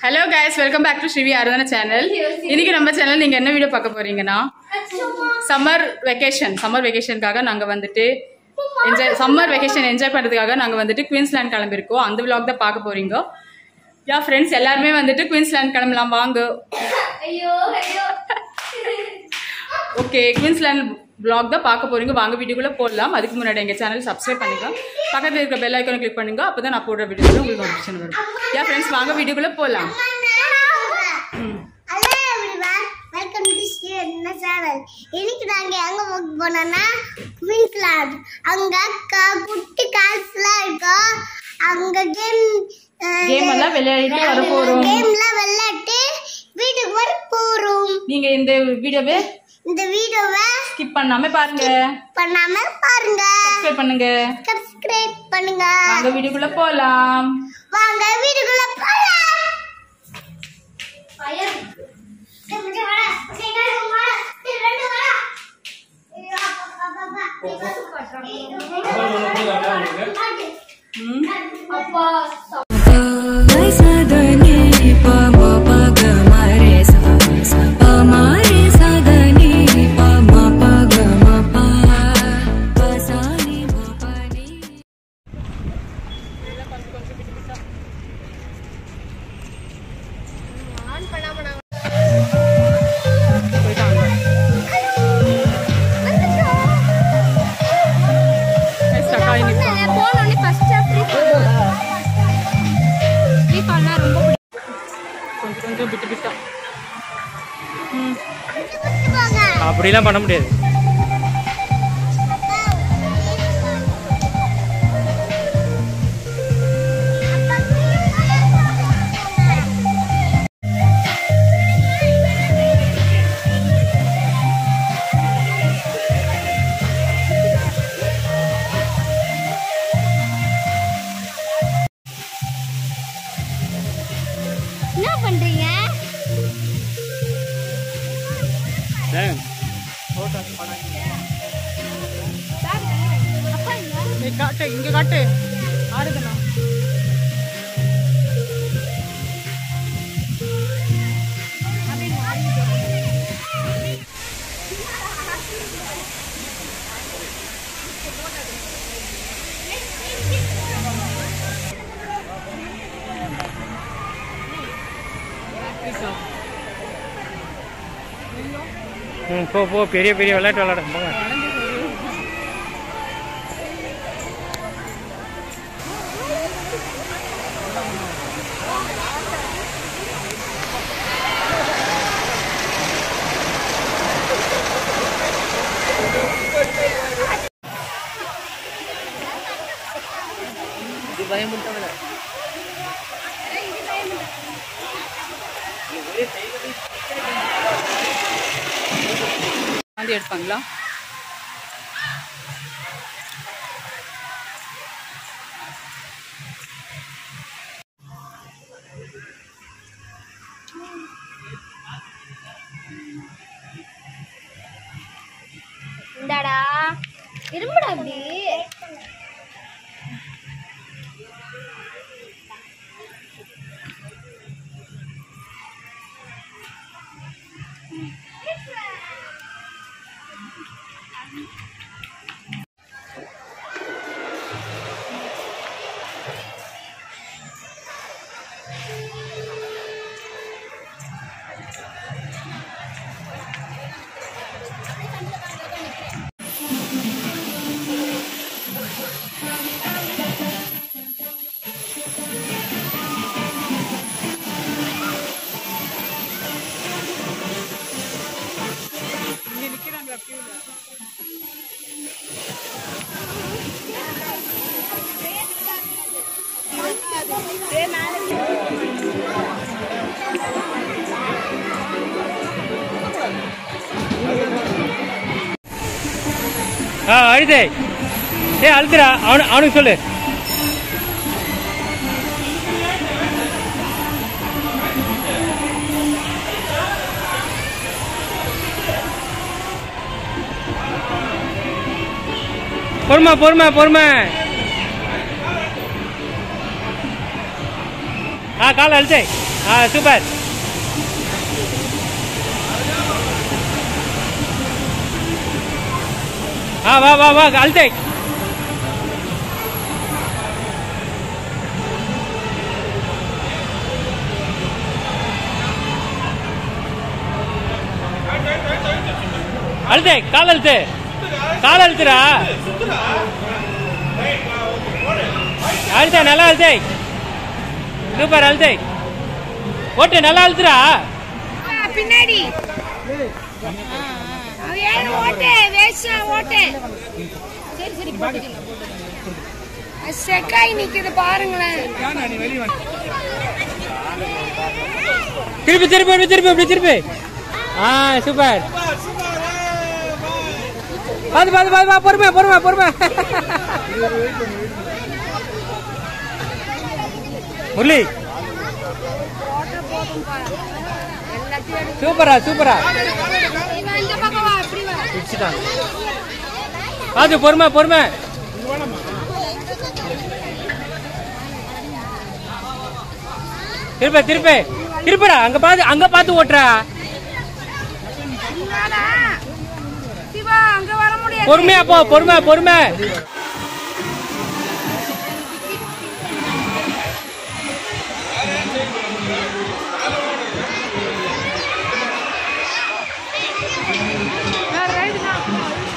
Hello guys welcome back to Srivi Aradhana channel இன்னைக்கு நம்ம channel நீங்க என்ன வீடியோ பார்க்க போறீங்கன்னா சம்மர் வெக்கேஷன் சம்மர் வெக்கேஷனுக்காக நாங்க வந்துட்டு என்ஜாய் சம்மர் வெக்கேஷன் என்ஜாய் பண்றதுக்காக நாங்க வந்துட்டு குயின்ஸ்லாண்ட் கிளம்பிருக்கோம் அந்த vlog தான் பார்க்க போறீங்க யா ஃப்ரெண்ட்ஸ் எல்லாருமே வந்துட்டு குயின்ஸ்லாண்ட் கிளம்பலாம் வாங்க ஐயோ ஐயோ ஓகே குயின்ஸ்லாண்ட் vlog தான் பார்க்க போறீங்க வாங்க வீடியோக்குள்ள போடலாம் அதுக்கு முன்னாடி எங்க சேனல் சப்ஸ்கிரைப் பண்ணுங்க பக்கத்துல இருக்க பெல் ஐக்கானை கிளிக் பண்ணுங்க அப்பதான் நான் போடுற வீடியோல உங்களுக்கு நோட்டிஃபிகேஷன் வரும் யா ஃப்ரெண்ட்ஸ் வாங்க வீடியோக்குள்ள போடலாம் ம் hello everyone welcome to Sriratna channel இன்னைக்கு நாங்க எங்க போக போனோம்னா குயின்ஸ்லாண்ட் அங்க க- குட்டி காசுலாம் இருக்கும் அங்க கேம் கேம் எல்லாம் விளையாடிட்டு வர போறோம் கேம்ல விளையாட்டு வீட்டுக்கு வர போறோம் நீங்க இந்த வீடியோவை இந்த வீடியோவை ஸ்கிப் பண்ணாம பாருங்க பண்ணாம பாருங்க சப்ஸ்கிரைப் பண்ணுங்க சப்ஸ்கிரைப் பண்ணுங்க வாங்க வீடியோக்குள்ள போலாம் வாங்க வீட்டுக்குள்ள போலாம் ம் Mai sa da ni pa ma pa ga ma re sa sa pa ma re sa da ni pa ma pa ga ma pa pa sa ni ma pa ni போயிட்டாங்க stuck ஆகி நிற்பாங்க போனோடனே first free ஃபால்லாம் ரொம்ப கொஞ்சம் கொஞ்சம் விட்டு விட்டா ம் பிடிச்சிருவாங்க அப்படிலாம் பண்ண முடியாது என்ன பண்றீங்க அப்பா இங்க நீ காட்டு இங்க காட்டு ஆறுதுண்ணா ம் போ போ பெரிய பெரிய விளையாட்டு விளையாட போங்க வாந்தி எடுப்பாங்களா இந்தாடா இரும்புடா அப்படி இங்க நிக்கிறாங்களா queueல? ஆ அழுதே ஏ அழுத்துறா அவனு அவனுக்கு சொல்லு பொறுமை பொறுமை பொறுமை ஆ கால் அழுத்தே ஆ சூப்பர் ஆ வா வா வா அழுத்தை அழுத்தை கால் அழுத்து கால் அழுத்துடா அழுத்த நல்லா அழுத்தை சூப்பர் அழுத்தை ஓட்டு நல்லா அழுத்துடா பின்னாடி அவன் ஏன் ஓட்டு வேஸ்டா ஓட்டு சரி சரி போட்டுக்கலாம் அது செக்காய் நிக்குது பாருங்களேன் திருப்பி திருப்பி அப்படி திருப்பி அப்படி திருப்பி ஆ சூப்பர் பாத்து பாத்து பாத்து பா பொறுமை பொறுமை பொறுமை முரளி சூப்பரா சூப்பரா இவன் இந்த பக்கம் வா அப்படி வா பிடிச்சிட்டாங்க பாத்து பொறுமை பொறுமை திருப்ப திருப்ப திருப்படா அங்க பாத்து அங்க பாத்து ஓட்டுறா இவனாடா? சிவா அங்க வர முடியாது பொறுமையா போ பொறுமை பொறுமை வேற ரைடு தான்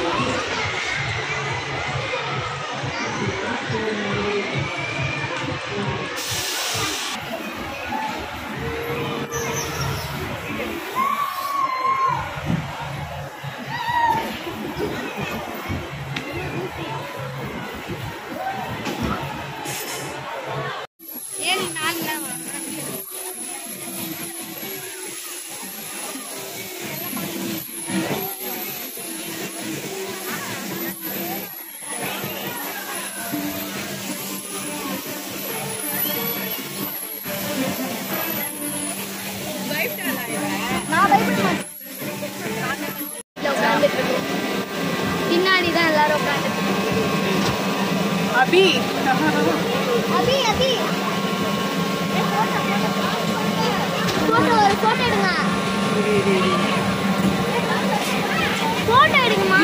ஏழு நாலுல பின்னாடி தான் எல்லாரும் உட்காந்து அபி அபி அபி போட்டோ ஒரு போட்டோ எடுங்க போட்டோ எடுங்கம்மா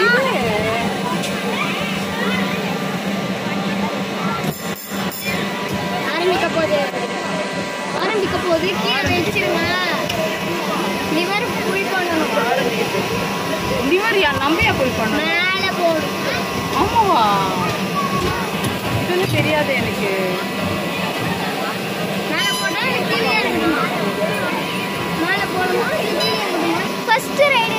ஆரம்பிக்க போகுது ஆரம்பிக்க போகுது கீழே வச்சிருங்க லிவர் ஃபுல் பண்ணணும் லிவர் யா நம்பையா போய் பண்ண மேலே போடும் ஆமாவா இதுன்னு தெரியாது எனக்கு மேலே போட்டா கீழே இறங்கணுமா மேலே போடணுமா கீழே இறங்கணுமா ஃபர்ஸ்ட் ரைடு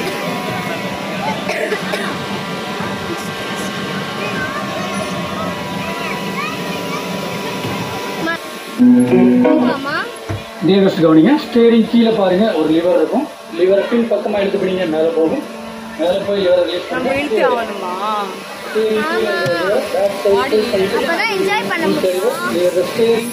போகலாமா இதே ஃபஸ்ட் கவனிங்க ஸ்டேரிங் கீழே பாருங்க ஒரு லிவர் இருக்கும் லிவரை பின் பக்கமாக எடுத்து பிடிங்க மேலே போகும் மேலே போய் லிவரை ரிலீஸ் நம்ம இழுத்து ஆகணுமா அப்பதான் என்ஜாய் பண்ண முடியும் ஸ்டேரிங்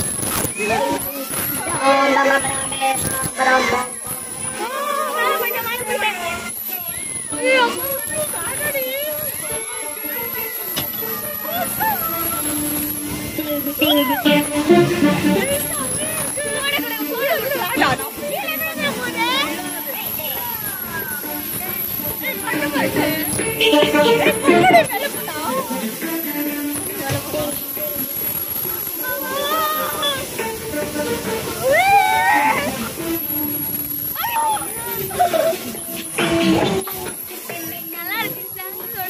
நல்லா இருக்கு சாங்கோட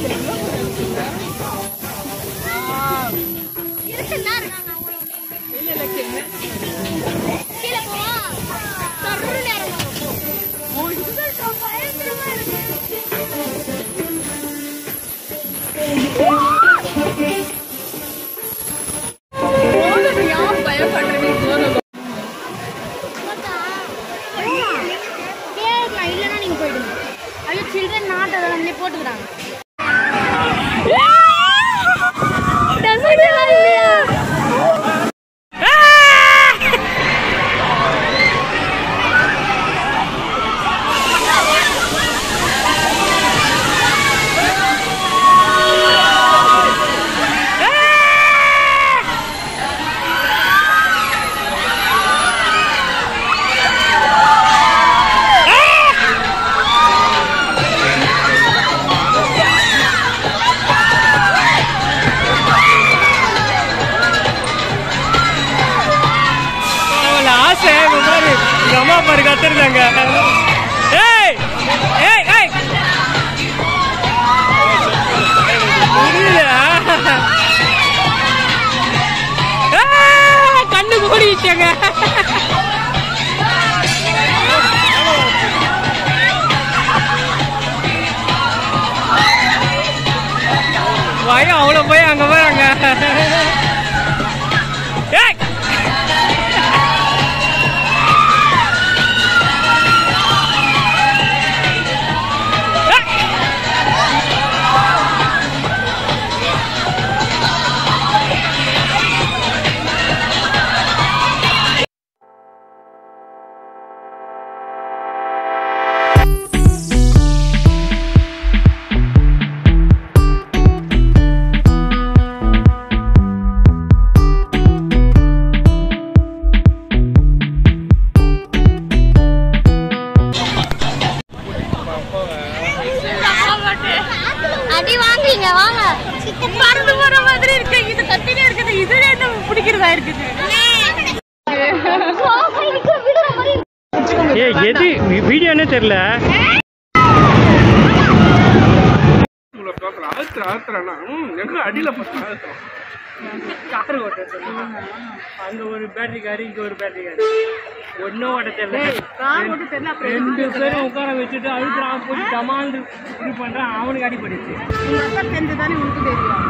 இருக்குன்னா இருக்காங்க அவங்களும் கீழே போவா தொடர்ந்து நேரம் பயங்கரமா இருக்கு லூஸ் பாரு எங்க அம்மா பாரு கத்துருந்தாங்க ஏய் ஏய் ஏய் புரியல ஆ, கண்ணு மூடிட்டாங்க பயம் அவ்வளோ போய் அங்கே போறாங்க ஏய் அடி வாங்குறீங்க வாங்க பறந்து போற மாதிரி இருக்கு இது கத்தினே இருக்குது இது என்ன பிடிக்கிறதா இருக்குது ஏய் எது வீடியோனே தெரியல கார் ஓட்ட அங்க ஒரு பேட்டரி காரு இங்க ஒரு பேட்டரி காரு ஒன்னும் ஓட்ட தெரியல கார் ஓட்ட தெரியல அப்புறம் ரெண்டு பேரும் உட்கார வச்சுட்டு அழுக்குறான் போய் டமால் இது பண்றான் அவனுக்கு அடிபடுச்சு உங்க அக்கா தெரிஞ்சு தானே உனக்கு தெரியும்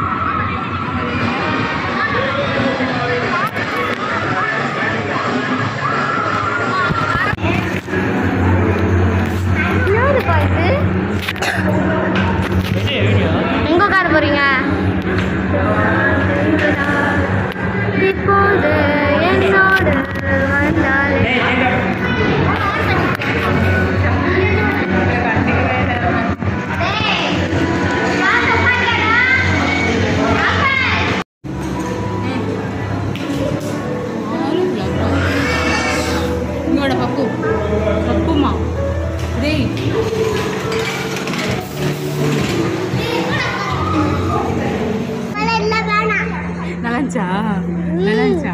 யாருப்பா இது எங்க உட்கார போறீங்க இப்போது என்னோடு வந்தாலே உங்களோட பப்பு பப்புமா டேய் இல்ல வேணாம் நலஞ்சா நலஞ்சா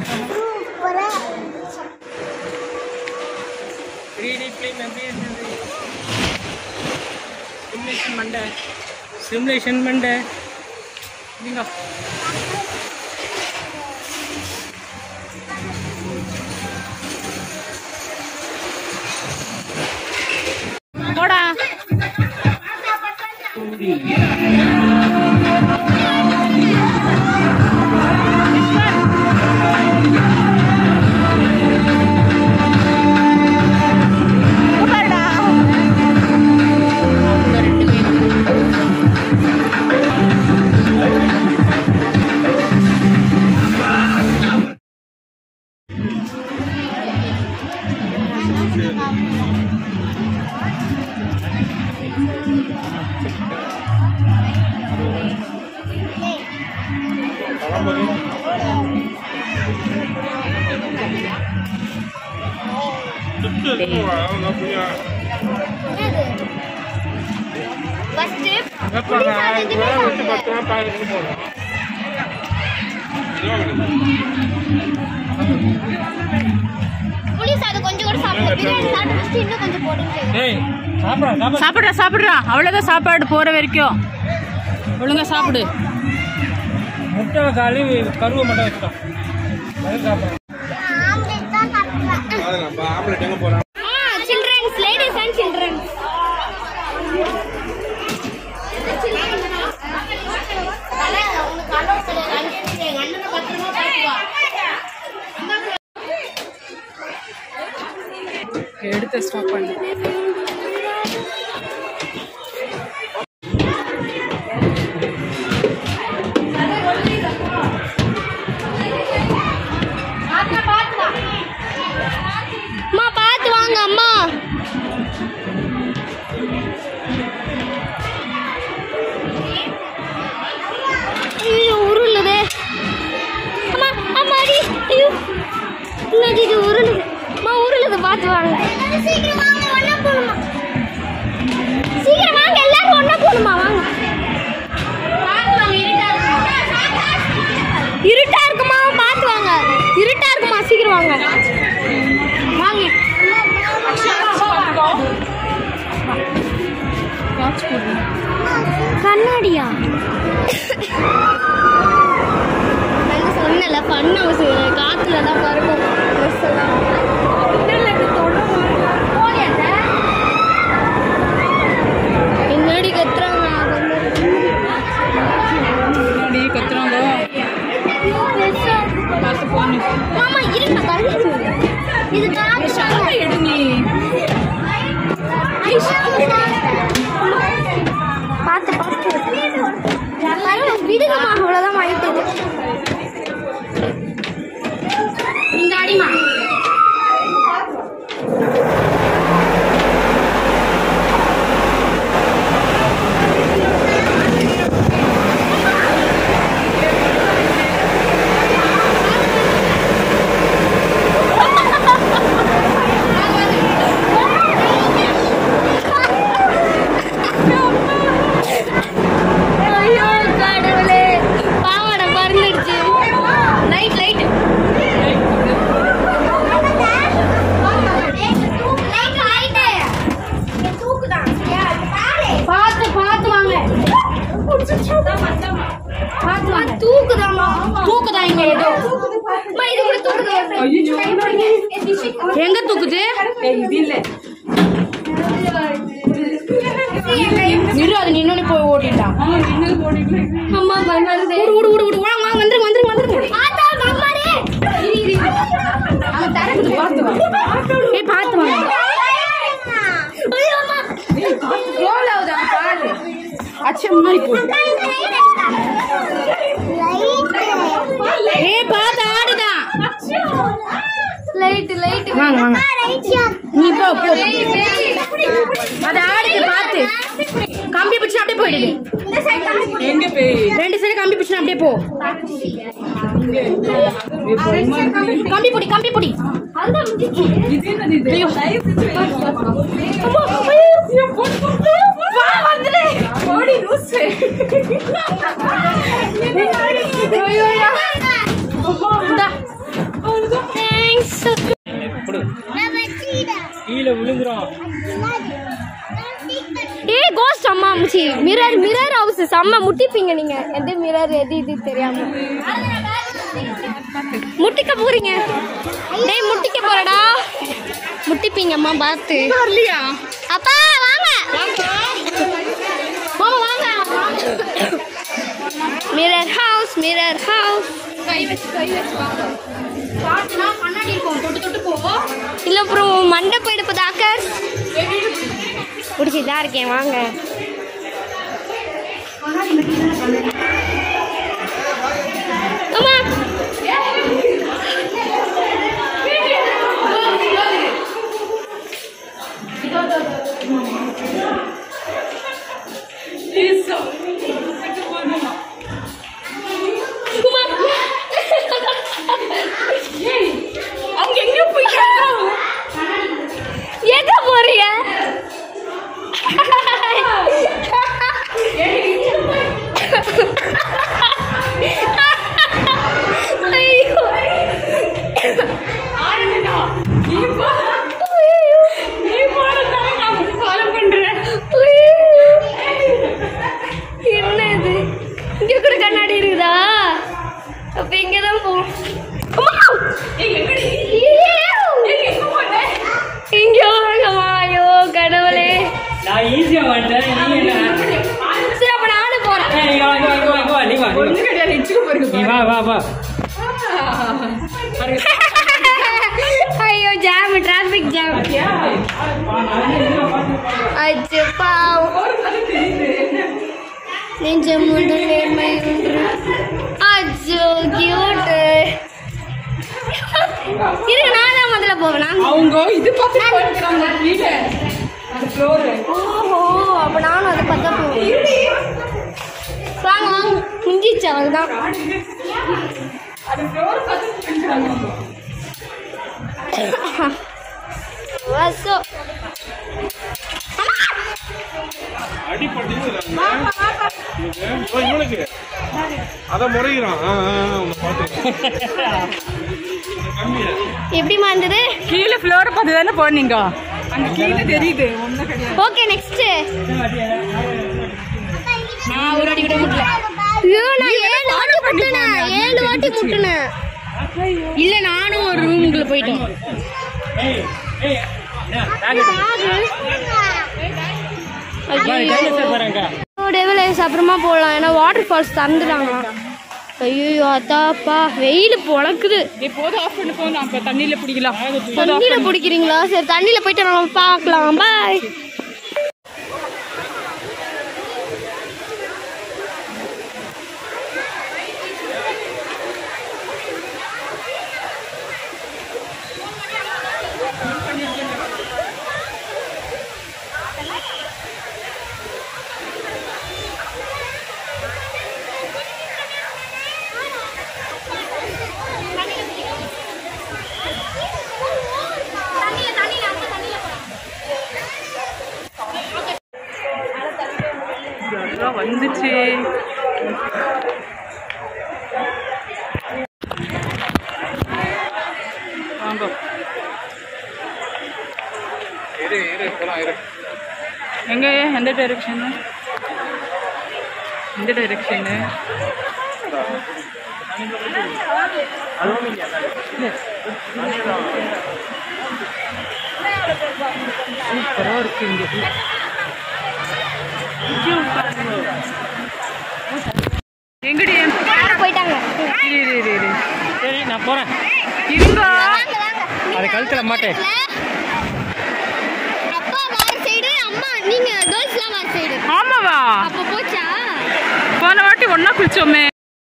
சிமுலேஷன் மண்டை சிமுலேஷன் மண்டை நீங்க போடா ஃபர்ஸ்ட் புளி சாதம் கொஞ்சம் கூட சாப்பிட பிரியாணி சாப்பிட்டு இன்னும் கொஞ்சம் போடுங்க ஏய் சாப்பிடா சாப்பிடா சாப்பிட்றா சாப்பிட்றா அவ்வளோதான் சாப்பாடு போகிற வரைக்கும் ஒழுங்கா சாப்பிடு முட்டை காலி கருவை மட்டும் வச்சுட்டோம் அது சாப்பிடலாம் ஆம்லெட் தான் சாப்பிடுவேன் சில்ட்ரன்ஸ் லேடிஸ் அண்ட் சில்ட்ரன்ஸ் எடுத்து ஸ்டாப் பண்ணு அம்மா பார்த்து வாங்க அம்மா ஐயோ உருளுதே அம்மா அம்மா அடி ஐயோ என்னது இது உருளுது அம்மா உருளுது பார்த்து வாங்க சீக்கிரம் வாங்க ஒண்ணா போணுமா சீக்கிரம் வாங்க எல்லாரும் ஒண்ணா போணுமா வாங்க இருட்டா இருக்குமா பார்த்து வாங்க இருட்டா இருக்குமா சீக்கிரம் வாங்க கண்ணாடியா நான் சொன்னல ஃபன் ஹவுஸ் காத்துல தான் பறக்கும் dress எல்லாம். பின்னாடி கத்துறாங்க முன்னாடி கத்துறாங்க பார்த்து போன்னு மாமா இருங்க கழுத்து இது காட்டு எடு நீ பார்த்து பார்த்து விடுங்கம்மா அவ்வளோதான் வாங்கிட்டு இந்த அடிமா ஐயோ கடவுளே பாவாடை பறந்துடுச்சு லைட் லைட் பார்த்து பார்த்து வாங்க பார்த்து வாங்க தூக்குதாமா தூக்குதான் இங்க ஏதோ அம்மா, இது கூட தூக்குது எங்க தூக்குது இரு அது நின்னு போய் ஓட்டிட்டான் அம்மா பயமா இருக்கு ஓடு ஓடு ஓடு வாங்க வாங்க வந்துருங்க வந்துருங்க வந்துருங்க ஆத்தா கம்மாரே இரு இரு அவன் தரக்குது பார்த்து வா ஏய் பார்த்து வாங்க ஐயோ அம்மா ரோல் ஆகுது அவன் பாரு அச்சம் முன்னாடி போ ஏய் பார்த்து ஆடுதான் லைட் லைட் வாங்க வாங்க நீ போ போ அது ஆடுது பார்த்து கம்பி பிடிச்சு அப்படியே போயிடுது எங்க போய் ரெண்டு சைடு கம்பி பிடிச்சு அப்படியே போ கம்பி பிடி கம்பி பிடி ஐயோ. அம்மா, ஐயோ. வா, வந்துடு. ஐயோ, ஐயோ. இந்தா. Thanks. கீழே விழுங்குறோம் ஏய் கோஸ்ட் அம்மா அம்ச்சி மிரர் மிரர் ஹவுஸ் செம்ம முட்டிப்பீங்க நீங்க எந்த மிரர் எது இது தெரியாம முட்டிக்க போறீங்க டேய் முட்டிக்க போறடா முட்டிப்பீங்க அம்மா பார்த்து வரலையா அப்பா வாங்க மாமா வாங்க மிரர் ஹவுஸ் மிரர் ஹவுஸ் கை வச்சு கை வச்சு வாங்க பாட்டுனா கண்ணாடி இருக்கும் தொட்டு தொட்டு போ இல்ல அப்புறம் மண்டை போயிடுப்பு தாக்கர் பிடிச்சிதான் இருக்கேன் வாங்க அம்மா அவங்க எங்க போயிட்டாங்க எங்க போறீங்க ஐயோ. நீ போ நீ போறதா நான் ஃபாலோ பண்றேன் ஐயோ. என்ன இது இங்க கூட கண்ணாடி இருக்குதா அப்ப இங்கதான் போ அம்மா! ஏய் எங்கடி ஐயோ. ஏய் எங்க போன இங்க வாங்கம்மா ஐயோ கடவுளே நான் ஈஸியா வந்துட்டேன் நீ என்ன சரி அப்ப நானும் போறேன் ஏய், இங்க வா, இங்க வா, இங்க வா, இங்க வா, நீ வா, நீ வா. ஒண்ணு கிடையாது இச்சுக்கு போறீங்க நீ வா வா வா ஐயோ ஜாம் டிராபிக் ஜாம் அச்சோ பாவம் நெஞ்சம் ஒன்று நேர்மை ஒன்று அச்சோ கியூட் இருக்கு நான் தான் முதல்ல போவேன் நான் அவங்க இது பார்த்து போயிருக்காங்க கீழே அந்த ஃப்ளோர் ஓஹோ அப்ப நானும் அதை பார்த்தா போவேன் வாங்க வாங்க முடிஞ்சிச்சு அவ்வளோதான் அந்த ஃப்ளோர் பார்த்து போயிருக்காங்க வசோ இவனுக்கு அதான் முறைகிறான் ஆ, ஆ, ஆ, உன்னை பார்த்துருக்கேன். எப்படிமா இருந்தது கீழே ஃப்ளோரை பார்த்து தானே போனீங்க அங்க கீழே தெரியுது ஒன்றும் கிடையாது ஓகே நெக்ஸ்ட் நான் ஒரு வாட்டி கூட முட்டல ஐயோ நான் ஏழு வாட்டி முட்டுனேன் ஏழு வாட்டி முட்டுனேன் இல்ல நானும் ஒரு ரூமுக்குள்ள போயிட்டோம் டெவலைஸ் அப்புறமா போகலாம் ஏன்னா வாட்டர் ஃபால்ஸ் திறந்துட்டாங்க ஐயோ அத்தாப்பா வெயில் பொழக்குது போதும் ஆஃப் பண்ணி போதும் அப்ப தண்ணியில பிடிக்கலாம் தண்ணியில பிடிக்கிறீங்களா சரி தண்ணியில போயிட்டு நம்ம பார்க்கலாம் பாய் எல்லாம் வந்துச்சு வாங்க இரு இரு போலாம் இரு எங்க எந்த டைரக்ஷன் எந்த டைரக்ஷன் சூப்பரா இருக்கு இங்க எங்கடி போயிட்டாங்க இரு இரு இரு இரு சரி நான் போறேன் இருங்க அது கழுத்துல மாட்டேன் அப்பா வேற சைடு அம்மா நீங்க கேர்ள்ஸ்லாம் வேற சைடு ஆமாவா அப்ப போச்சா போன வாட்டி ஒண்ணா குளிச்சோமே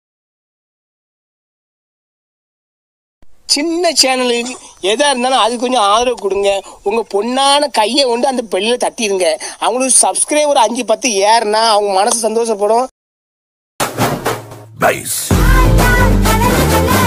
சின்ன சேனலுக்கு எதா இருந்தாலும் அது கொஞ்சம் ஆதரவு கொடுங்க உங்க பொண்ணான கையை கொண்டு அந்த பெல்லில தட்டிடுங்க அவங்களுக்கு சப்ஸ்கிரைபர் அஞ்சு பத்து ஏறுனா அவங்க மனசு சந்தோஷப்படும் Bass.